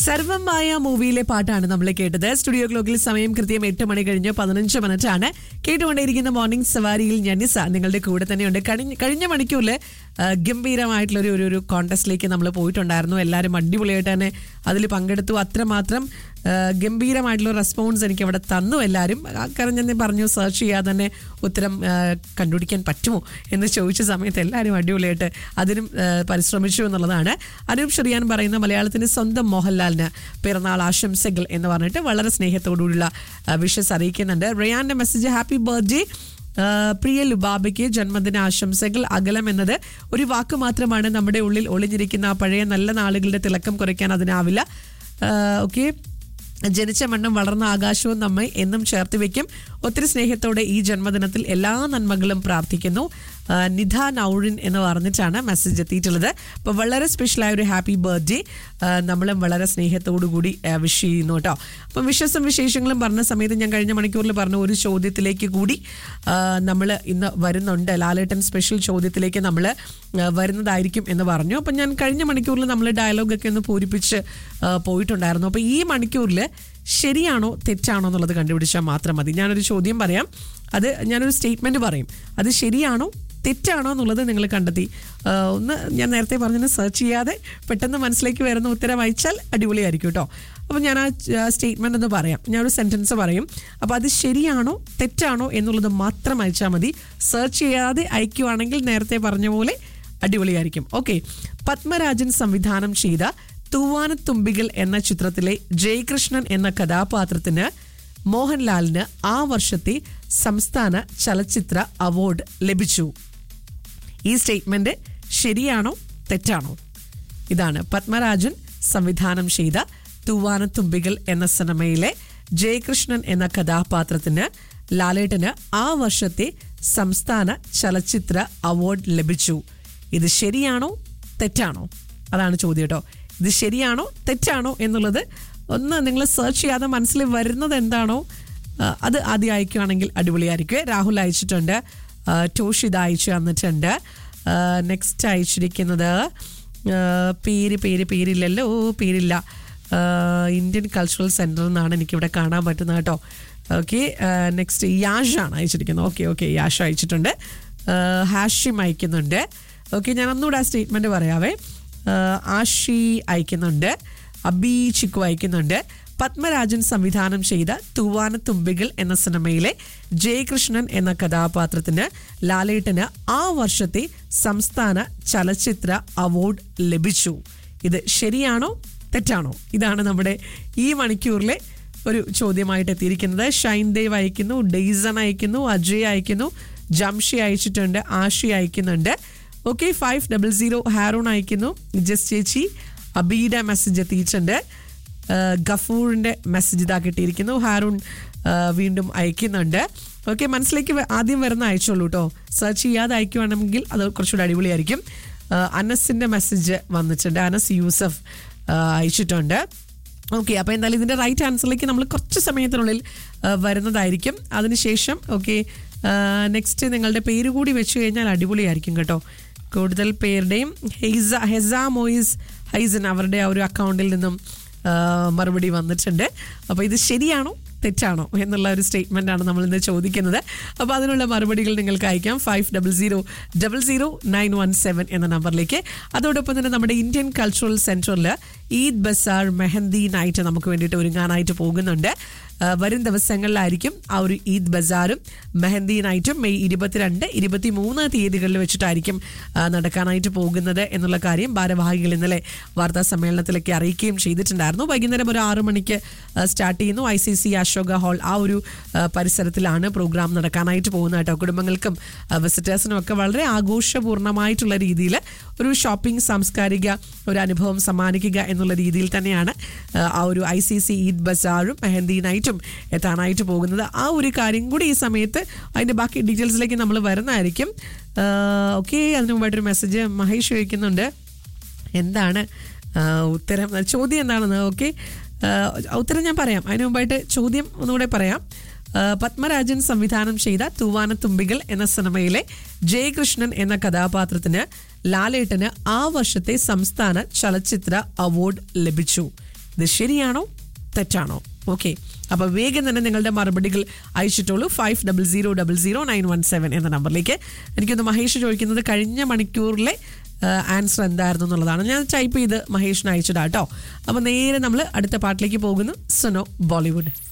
സർവമായ മൂവിയിലെ പാട്ടാണ് നമ്മൾ കേട്ടത് സ്റ്റുഡിയോ ക്ലോക്കിൽ സമയം കൃത്യം എട്ട് മണി കഴിഞ്ഞ് പതിനഞ്ച് മിനിറ്റ് ആണ് കേട്ടുകൊണ്ടേയിരിക്കുന്ന മോർണിംഗ് സവാരിയിൽ ഞനിസ നിങ്ങളുടെ കൂടെ തന്നെയുണ്ട് കഴിഞ്ഞ കഴിഞ്ഞ മണിക്കൂറിൽ ആ, ഗംഭീരമായിട്ടുള്ള ഒരു ഒരു- ഒരു കോൺടെസ്റ്റിലേക്ക് നമ്മൾ പോയിട്ടുണ്ടായിരുന്നു എല്ലാവരും അടിപൊളിയായിട്ട് തന്നെ അതിൽ പങ്കെടുത്തു അത്രമാത്രം ആ, ഗംഭീരമായിട്ടുള്ള റെസ്പോൺസ് എനിക്ക് അവിടെ തന്നു എല്ലാവരും ആ, കാരണം ഞാൻ പറഞ്ഞു സെർച്ച് ചെയ്യാതെ തന്നെ ഉത്തരം ആ, കണ്ടുപിടിക്കാൻ പറ്റുമോ എന്ന് ചോദിച്ച സമയത്ത് എല്ലാവരും അടിപൊളിയായിട്ട് അതിനും ആ, പരിശ്രമിച്ചു എന്നുള്ളതാണ് അനൂപ് ഷെറിയാൻ പറയുന്ന മലയാളത്തിന്റെ സ്വന്തം മോഹൻലാലിന് പിറന്നാൾ ആശംസകൾ എന്ന് പറഞ്ഞിട്ട് വളരെ സ്നേഹത്തോടുകൂടിയുള്ള വിഷസ് അറിയിക്കുന്നുണ്ട് റയാന്റെ മെസ്സേജ് ഹാപ്പി ബർത്ത്ഡേ പ്രിയ ലുബാബയ്ക്ക് ജന്മദിന ആശംസകൾ അകലം എന്നത് ഒരു വാക്ക് മാത്രമാണ് നമ്മുടെ ഉള്ളിൽ ഒളിഞ്ഞിരിക്കുന്ന ആ പഴയ നല്ല നാളുകളുടെ തിളക്കം കുറയ്ക്കാൻ അതിനാവില്ല ഓക്കെ ജനിച്ച മണ്ണും വളർന്ന ആകാശവും നമ്മെ എന്നും ചേർത്ത് വെക്കും ഒത്തിരി സ്നേഹത്തോടെ ഈ ജന്മദിനത്തിൽ എല്ലാ നന്മകളും പ്രാർത്ഥിക്കുന്നു ആ, നിധ നൌറിൻ എന്ന് പറഞ്ഞിട്ടാണ് മെസ്സേജ് എത്തിയിട്ടുള്ളത് അപ്പോൾ വളരെ സ്പെഷ്യലായ ഒരു ഹാപ്പി ബർത്ത്ഡേ നമ്മളും വളരെ സ്നേഹത്തോടു കൂടി വിഷ് ചെയ്യുന്നു കേട്ടോ അപ്പം വിശ്വസം വിശേഷങ്ങളും പറഞ്ഞ സമയത്ത് ഞാൻ കഴിഞ്ഞ മണിക്കൂറിൽ പറഞ്ഞ ഒരു ചോദ്യത്തിലേക്ക് കൂടി നമ്മൾ ഇന്ന് വരുന്നുണ്ട് ലാലേട്ടൻ സ്പെഷ്യൽ ചോദ്യത്തിലേക്ക് നമ്മൾ വരുന്നതായിരിക്കും എന്ന് പറഞ്ഞു അപ്പം ഞാൻ കഴിഞ്ഞ മണിക്കൂറിൽ നമ്മൾ ഡയലോഗൊക്കെ ഒന്ന് പൂരിപ്പിച്ച് ആ, പോയിട്ടുണ്ടായിരുന്നു അപ്പോൾ ഈ മണിക്കൂറിൽ ശരിയാണോ തെറ്റാണോ എന്നുള്ളത് കണ്ടുപിടിച്ചാൽ മാത്രം മതി ഞാനൊരു ചോദ്യം പറയാം അത് ഞാനൊരു സ്റ്റേറ്റ്മെന്റ് പറയും അത് ശരിയാണോ തെറ്റാണോ എന്നുള്ളത് നിങ്ങൾ കണ്ടെത്തി ആ, ഒന്ന് ഞാൻ നേരത്തെ പറഞ്ഞതിന് സെർച്ച് ചെയ്യാതെ പെട്ടെന്ന് മനസ്സിലേക്ക് വരുന്ന ഉത്തരം അയച്ചാൽ അടിപൊളിയായിരിക്കും കേട്ടോ അപ്പോൾ ഞാൻ ആ സ്റ്റേറ്റ്മെന്റ് ഒന്ന് പറയാം ഞാനൊരു സെന്റൻസ് പറയും അപ്പോൾ അത് ശരിയാണോ തെറ്റാണോ എന്നുള്ളത് മാത്രം അയച്ചാൽ മതി സെർച്ച് ചെയ്യാതെ അയക്കുവാണെങ്കിൽ നേരത്തെ പറഞ്ഞ പോലെ അടിപൊളിയായിരിക്കും ഓക്കെ പത്മരാജൻ സംവിധാനം ചെയ്ത തൂവാനത്തുമ്പികൾ എന്ന ചിത്രത്തിലെ ജയകൃഷ്ണൻ എന്ന കഥാപാത്രത്തിന് മോഹൻലാലിന് ആ വർഷത്തെ സംസ്ഥാന ചലച്ചിത്ര അവാർഡ് ലഭിച്ചു ഈ സ്റ്റേറ്റ്മെന്റ് ശരിയാണോ തെറ്റാണോ ഇതാണ് പത്മരാജൻ സംവിധാനം ചെയ്ത തൂവാനത്തുമ്പികൾ എന്ന സിനിമയിലെ ജയകൃഷ്ണൻ എന്ന കഥാപാത്രത്തിന് ലാലേട്ടന് ആ വർഷത്തെ സംസ്ഥാന ചലച്ചിത്ര അവാർഡ് ലഭിച്ചു ഇത് ശരിയാണോ തെറ്റാണോ അതാണ് ചോദ്യം കേട്ടോ ഇത് ശരിയാണോ തെറ്റാണോ എന്നുള്ളത് ഒന്ന് നിങ്ങൾ സെർച്ച് ചെയ്യാതെ മനസ്സിൽ വരുന്നത് എന്താണോ ആ, അത് ആദ്യം അയക്കുകയാണെങ്കിൽ അടിപൊളിയായിരിക്കും രാഹുൽ അയച്ചിട്ടുണ്ട് ആ, ടോഷിത് അയച്ചു തന്നിട്ടുണ്ട് നെക്സ്റ്റ് അയച്ചിരിക്കുന്നത് ആ, പേര് പേര് പേരില്ലല്ലോ ഓ പേരില്ല ആ, ഇന്ത്യൻ കൾച്ചറൽ സെൻറ്റർ എന്നാണ് എനിക്കിവിടെ കാണാൻ പറ്റുന്നത് കേട്ടോ ഓക്കെ നെക്സ്റ്റ് യാഷാണ് അയച്ചിരിക്കുന്നത് ഓക്കെ ഓക്കെ യാഷ അയച്ചിട്ടുണ്ട് ആ, ഹാഷിം അയക്കുന്നുണ്ട് ഓക്കെ ഞാൻ ഒന്നുകൂടെ ആ സ്റ്റേറ്റ്മെൻറ്റ് പറയാവേ ആ, ആഷി അയക്കുന്നുണ്ട് അബി ചിക്കു അയക്കുന്നുണ്ട് പത്മരാജൻ സംവിധാനം ചെയ്ത തൂവാനത്തുമ്പികൾ എന്ന സിനിമയിലെ ജയകൃഷ്ണൻ എന്ന കഥാപാത്രത്തിന് ലാലേട്ടന് ആ വർഷത്തെ സംസ്ഥാന ചലച്ചിത്ര അവാർഡ് ലഭിച്ചു ഇത് ശരിയാണോ തെറ്റാണോ ഇതാണ് നമ്മുടെ ഈ മണിക്കൂറിലെ ഒരു ചോദ്യമായിട്ട് എത്തിയിരിക്കുന്നത് ഷൈൻ ദേവ് അയക്കുന്നു ഡെയ്സൺ അയക്കുന്നു അജയ് അയക്കുന്നു ജംഷി അയച്ചിട്ടുണ്ട് ആഷി അയക്കുന്നുണ്ട് ഓക്കെ ഫൈവ് ഡബിൾ സീറോ ഹാറൂൺ അയക്കുന്നു ജസ് ചേച്ചി അബീയുടെ മെസ്സേജ് എത്തിയിട്ടുണ്ട് ആ, ഗഫൂറിന്റെ മെസ്സേജ് ഇതാ കിട്ടിയിരിക്കുന്നു ഹാറൂൺ ആ, വീണ്ടും അയക്കുന്നുണ്ട് ഓക്കെ മനസ്സിലേക്ക് വ- ആദ്യം വരുന്ന അയച്ചോളൂ കേട്ടോ സെർച്ച് ചെയ്യാതെ അയക്കുവാണെങ്കിൽ അത് കുറച്ചുകൂടി അടിപൊളിയായിരിക്കും ആ, അനസിന്റെ മെസ്സേജ് വന്നിട്ടുണ്ട് അനസ് യൂസഫ് ആ, അയച്ചിട്ടുണ്ട് ഓക്കെ അപ്പോൾ എന്തായാലും ഇതിൻ്റെ റൈറ്റ് ആൻസറിലേക്ക് നമ്മൾ കുറച്ച് സമയത്തിനുള്ളിൽ ആ, വരുന്നതായിരിക്കും അതിനുശേഷം ഓക്കെ നെക്സ്റ്റ് നിങ്ങളുടെ പേര് കൂടി വെച്ച് കഴിഞ്ഞാൽ അടിപൊളിയായിരിക്കും കേട്ടോ കൂടുതൽ പേരുടെയും ഹെയ്സ ഹെസ മോയിസ് ഹൈസൻ അവരുടെ ആ ഒരു അക്കൗണ്ടിൽ നിന്നും ആ, മറുപടി വന്നിട്ടുണ്ട് അപ്പോൾ ഇത് ശരിയാണോ തെറ്റാണോ എന്നുള്ള ഒരു സ്റ്റേറ്റ്മെന്റ് ആണ് നമ്മൾ ഇന്ന് ചോദിക്കുന്നത് അപ്പോൾ അതിനുള്ള മറുപടികൾ നിങ്ങൾക്ക് അയക്കാം five double zero double zero nine one seven എന്ന നമ്പറിലേക്ക് അതോടൊപ്പം തന്നെ നമ്മുടെ ഇന്ത്യൻ കൾച്ചറൽ സെന്ററിൽ ഈദ് ബസാർ മെഹന്തി നൈറ്റ് നമുക്ക് വേണ്ടിയിട്ട് ഒരുങ്ങാനായിട്ട് പോകുന്നുണ്ട് ആ, വരും ദിവസങ്ങളിലായിരിക്കും ആ ഒരു ഈദ് ബസാറും മെഹന്തി നൈറ്റും മെയ് ഇരുപത്തിരണ്ട് ഇരുപത്തി മൂന്ന് തീയതികളിൽ വെച്ചിട്ടായിരിക്കും ആ, നടക്കാനായിട്ട് പോകുന്നത് എന്നുള്ള കാര്യം ഭാരവാഹികൾ ഇന്നലെ വാർത്താ സമ്മേളനത്തിലൊക്കെ അറിയിക്കുകയും ചെയ്തിട്ടുണ്ടായിരുന്നു വൈകുന്നേരം ഒരു ആറു മണിക്ക് സ്റ്റാർട്ട് ചെയ്യുന്നു I C C Ashoka hall ആ ഒരു ആ, പരിസരത്തിലാണ് പ്രോഗ്രാം നടക്കാനായിട്ട് പോകുന്നത് കേട്ടോ കുടുംബങ്ങൾക്കും വിസിറ്റേഴ്സിനും ഒക്കെ വളരെ ആഘോഷപൂർണ്ണമായിട്ടുള്ള രീതിയിൽ ഒരു ഷോപ്പിംഗ് സാംസ്കാരിക ഒരു അനുഭവം സമ്മാനിക്കുക എന്നുള്ള രീതിയിൽ തന്നെയാണ് ആ, ആ ഒരു ഐ സി സി ഈദ് ബസാറും മെഹന്തി നൈറ്റും എത്താനായിട്ട് പോകുന്നത് ആ ഒരു കാര്യം കൂടി ഈ സമയത്ത് അതിൻ്റെ ബാക്കി ഡീറ്റെയിൽസിലേക്ക് നമ്മൾ വരുന്നതായിരിക്കും ഓക്കെ അതിനു മുമ്പായിട്ടൊരു മെസ്സേജ് മഹേഷ് ചോദിക്കുന്നുണ്ട് എന്താണ് ആ, ഉത്തരം ചോദ്യം എന്താണെന്ന് ഓക്കെ ഉത്തരം ഞാൻ പറയാം അതിനു മുമ്പായിട്ട് ചോദ്യം ഒന്നുകൂടെ പറയാം ആ, പത്മരാജൻ സംവിധാനം ചെയ്ത തൂവാനത്തുമ്പികൾ എന്ന സിനിമയിലെ ജയകൃഷ്ണൻ എന്ന കഥാപാത്രത്തിന് ലാലേട്ടന് ആ വർഷത്തെ സംസ്ഥാന ചലച്ചിത്ര അവാർഡ് ലഭിച്ചു ഇത് ശരിയാണോ തെറ്റാണോ ഓക്കെ അപ്പോൾ വേഗം തന്നെ നിങ്ങളുടെ മറുപടികൾ അയച്ചിട്ടുള്ളൂ five double zero double zero nine one seven എന്ന നമ്പറിലേക്ക് എനിക്കൊന്ന് മഹേഷ് ചോദിക്കുന്നത് കഴിഞ്ഞ മണിക്കൂറിലെ ആൻസർ എന്തായിരുന്നു എന്നുള്ളതാണ് ഞാൻ ടൈപ്പ് ചെയ്ത് മഹേഷിന് അയച്ചതാ കേട്ടോ അപ്പോൾ നേരെ നമ്മൾ അടുത്ത പാട്ടിലേക്ക് പോകുന്നു സുനോ ബോളിവുഡ്